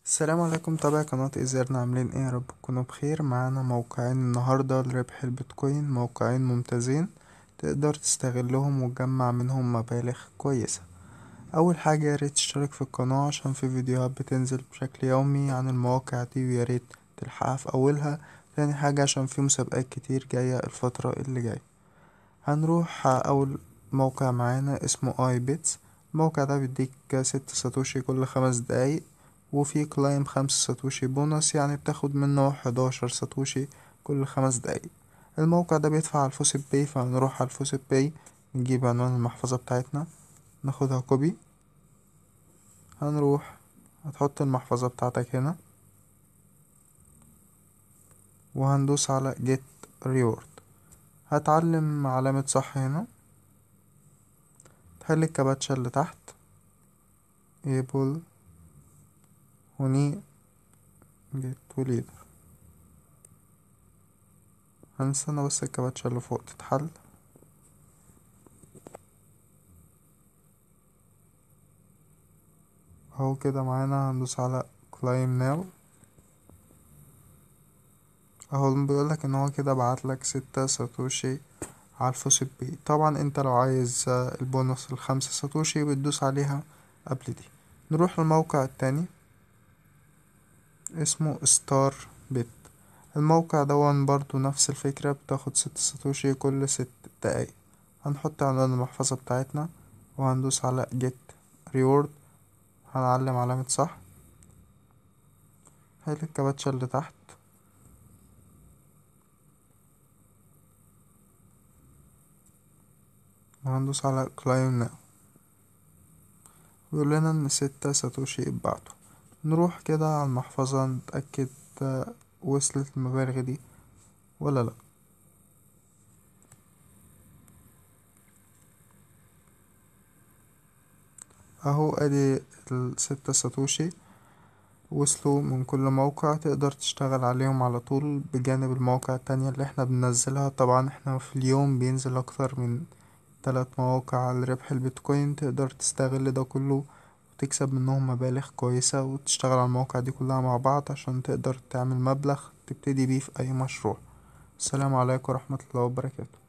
السلام عليكم تابع قناة إيزيرنا عاملين ايه يا رب تكونوا بخير معانا موقعين النهاردة لربح البيتكوين موقعين ممتازين تقدر تستغلهم وتجمع منهم مبالغ كويسة أول حاجة ياريت تشترك في القناة عشان في فيديوهات بتنزل بشكل يومي عن المواقع دي وياريت تلحقها في أولها تاني حاجة عشان في مسابقات كتير جاية الفترة اللي جاية هنروح أول موقع معانا اسمه اي بيتس الموقع ده بيديك ست ساتوشي كل خمس دقايق وفي كلايم خمسة ساتوشي بونص يعني بتاخد منه حداشر ساتوشي كل خمس دقايق الموقع ده بيدفع على الفوسيب باي فهنروح على الفوسيب باي نجيب عنوان المحفظة بتاعتنا ناخدها كوبي هنروح هتحط المحفظة بتاعتك هنا وهندوس على جيت ريورد هتعلم علامة صح هنا تحل الكباتشة اللي تحت ايبل هوني جيت تو ليدر هنستنى بس الكباتشة اللي فوق تتحل اهو كده معانا هندوس على كلايم ناو اهو بيقولك ان هو كده بعتلك ستة ساتوشي على الفوسيب بي طبعا انت لو عايز البونص الخمسة ساتوشي بتدوس عليها قبل دي نروح للموقع التاني اسمه ستار بيت الموقع دون برضو نفس الفكرة بتاخد ست ساتوشي كل ست دقايق هنحط عنوان المحفظة بتاعتنا وهندوس على جيت ريورد هنعلم علامة صح هاي الكباتشة اللي تحت وهندوس على كلايم ناو بيقول لنا ان ستة ساتوشي اتبعتوا نروح كده على المحفظة نتأكد وصلت المبالغ دي ولا لأ اهو ادي الستة ساتوشي وصلوا من كل موقع تقدر تشتغل عليهم على طول بجانب المواقع التانية اللي احنا بننزلها طبعا احنا في اليوم بينزل اكتر من تلات مواقع لربح البيتكوين تقدر تستغل ده كله وتكسب منهم مبالغ كويسة وتشتغل على المواقع دي كلها مع بعض عشان تقدر تعمل مبلغ تبتدي بيه في أي مشروع السلام عليكم ورحمة الله وبركاته